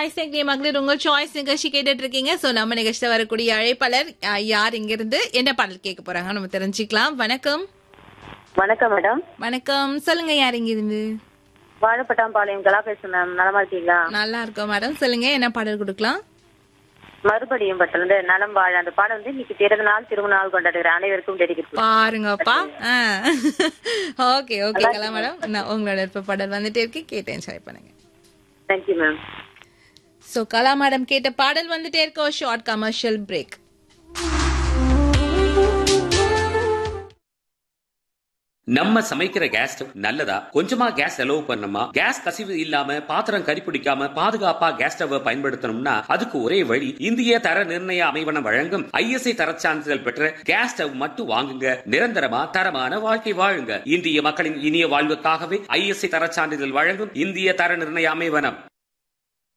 choice எங்கே மகளிர் உங்கள் சாய்ஸ் நிகழ்ச்சி கேட்டுட்டு இருக்கீங்க சோ நம்ம நிகழ்ச்சியில் வரக்கூடிய அழைப்பாளர் அஹ், யார் இங்கிருந்து என்ன பாடல் கேட்க போறாங்க நம்ம தெரிஞ்சுக்கலாம் வணக்கம் வணக்கம் மேடம் வணக்கம் சொல்லுங்க யார் இங்கிருந்து வாழைப்பட்டாம்பாளையம் கலா பேசுறேன் மேம் நலமா இருக்கீங்களா நல்லா இருக்கோம் மேடம் சொல்லுங்க என்ன பாடல் கொடுக்கலாம் மறுபடியும் பட்டில இருந்து நலம் வாழ அந்த பாடம் வந்து இன்னைக்கு பிறந்த நாள் திருமண நாள் கொண்டாடுகிற அனைவருக்கும் டெடிக்கேட் பாருங்கப்பா ஓகே ஓகே கலா மேடம் நான் உங்களோட விருப்ப பாடல் வந்துட்டே இருக்கு கேட்டு என்ஜாய் பண்ணுங்க thank you ma'am so Kala madam கேட்ட பாடல் வந்துட்டே இருக்க ஒரு ஷார்ட் கமர்ஷியல் பிரேக் நம்ம சமைக்கிற கேஸ் ஸ்டவ் நல்லதா கொஞ்சமா கேஸ் செலவு பண்ணணுமா கேஸ் கசிவு இல்லாம பாத்திரம் கரிப்பிடிக்காம பாதுகாப்பா கேஸ் ஸ்டவ் பயன்படுத்தணும்னா அதுக்கு ஒரே வழி இந்திய தர நிர்ணய அமைவனம் வழங்கும் ஐஎஸ்ஐ தரச் சான்றிதழ் பெற்ற கேஸ் ஸ்டவ் மட்டும் வாங்குங்க நிரந்தரமா தரமான வாழ்க்கை வாழுங்க இந்திய மக்களின் இனிய வாழ்வுக்காகவே ஐஎஸ்ஐ தரச் சான்றிதழ் வழங்கும் இந்திய தர நிர்ணய அமைவனம்